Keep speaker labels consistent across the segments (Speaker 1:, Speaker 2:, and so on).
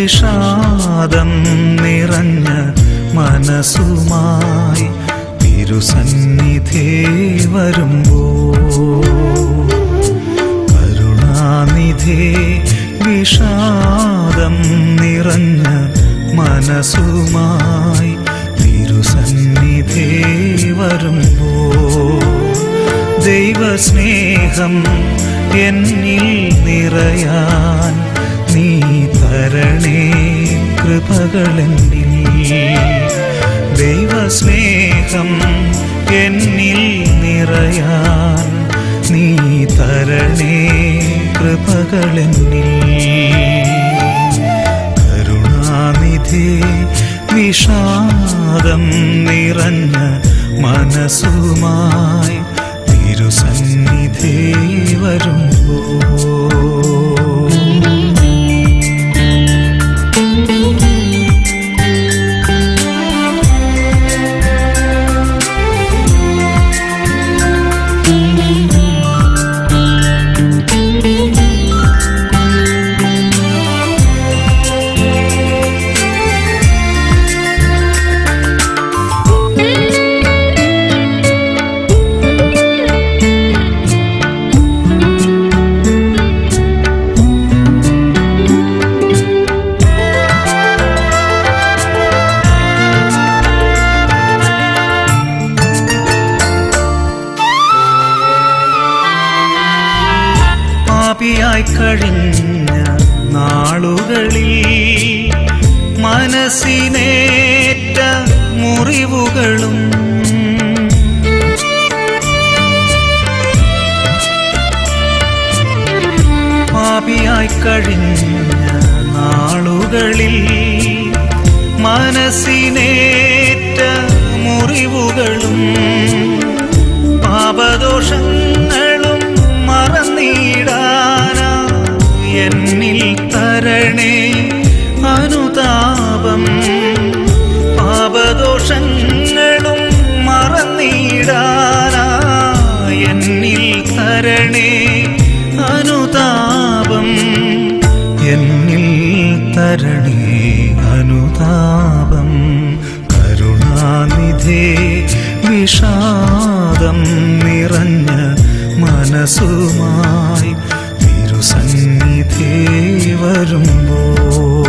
Speaker 1: വിഷാദം നിറഞ്ഞ മനസ്സുമായി തിരുസന്നിധി വരുമ്പോ കരുണാനിധി വിഷാദം നിറഞ്ഞ മനസ്സുമായി തിരുസന്നിധി വരുമ്പോ ദൈവസ്നേഹം എന്നിൽ നിറയാൻ നീ തരണേ കൃപകളെന്നിൽ ദൈവസ്നേഹം എന്നിൽ നിറയാൻ നീ തരണേ കൃപകളെന്നിൽ കരുണാനിധി വിഷാദം നിറഞ്ഞ മനസ്സുമായി തിരുസന്നിധി വരുമ്പോ പാപിയായി കഴിഞ്ഞ നാളുകളിൽ മനസ്സിനേറ്റ മുറിവുകളും പാപിയായി കഴിഞ്ഞ നാളുകളിൽ മനസ്സിനേറ്റ മുറിവുകളും പാപദോഷങ്ങളും മറന്നിടാന എന്നിൽ തരണേ അനുതാപം പാപദോഷങ്ങളും മറന്നിടാന എന്നിൽ തരണേ അനുതാപം എന്നിൽ തരണേ അനുതാപം കരുണാനിധേ വിഷാദം നിറഞ്ഞ മനസ്സുമായി തിരുസന്നിധി വരുമ്പോൾ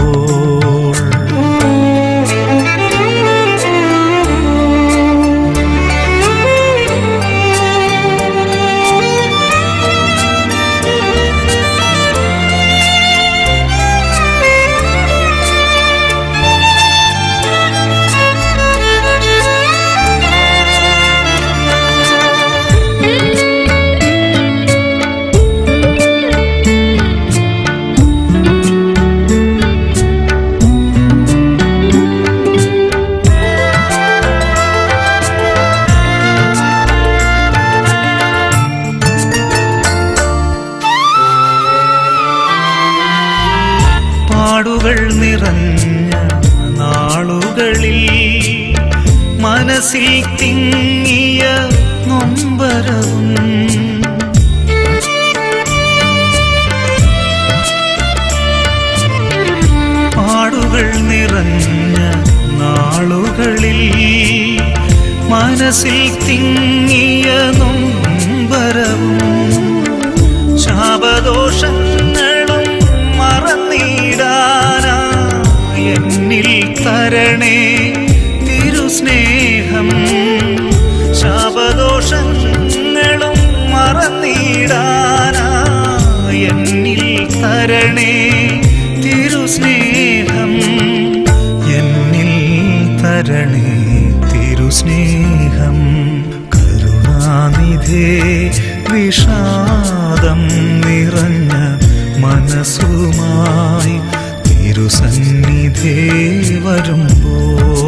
Speaker 1: പാടുകൾ നിറഞ്ഞ നാളുകളിൽ മനസ്സിൽ തിങ്ങിയ നൊമ്പരവും പാടുകൾ നിറഞ്ഞ നാളുകളിൽ മനസ്സിൽ തിങ്ങിയ നൊമ്പരവും ശാപദോഷങ്ങളും മറന്നിടാന എന്നിൽ തരണേ തിരുസ്നേഹം ശാപദോഷങ്ങളും മറന്നിടാന എന്നിൽ തരണേ തിരുസ്നേഹം എന്നിൽ തരണേ തിരുസ്നേഹം കരുണാനിധേ വിഷാദം നിറഞ്ഞ മനസ്സുമായി തിരുസന്നിധി വരുമ്പോ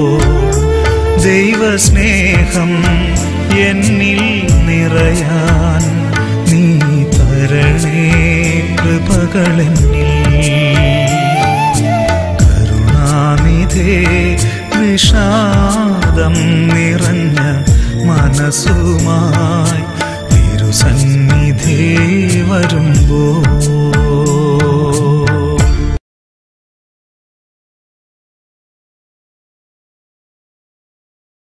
Speaker 1: ദൈവസ്നേഹം എന്നിൽ നിറയാൻ നീ തരണേ കൃപകളെന്നിൽ കരുണാനിധേ വിഷാദം നിറഞ്ഞ മനസ്സുമായി തിരുസന്നിധി വരുമ്പോൾ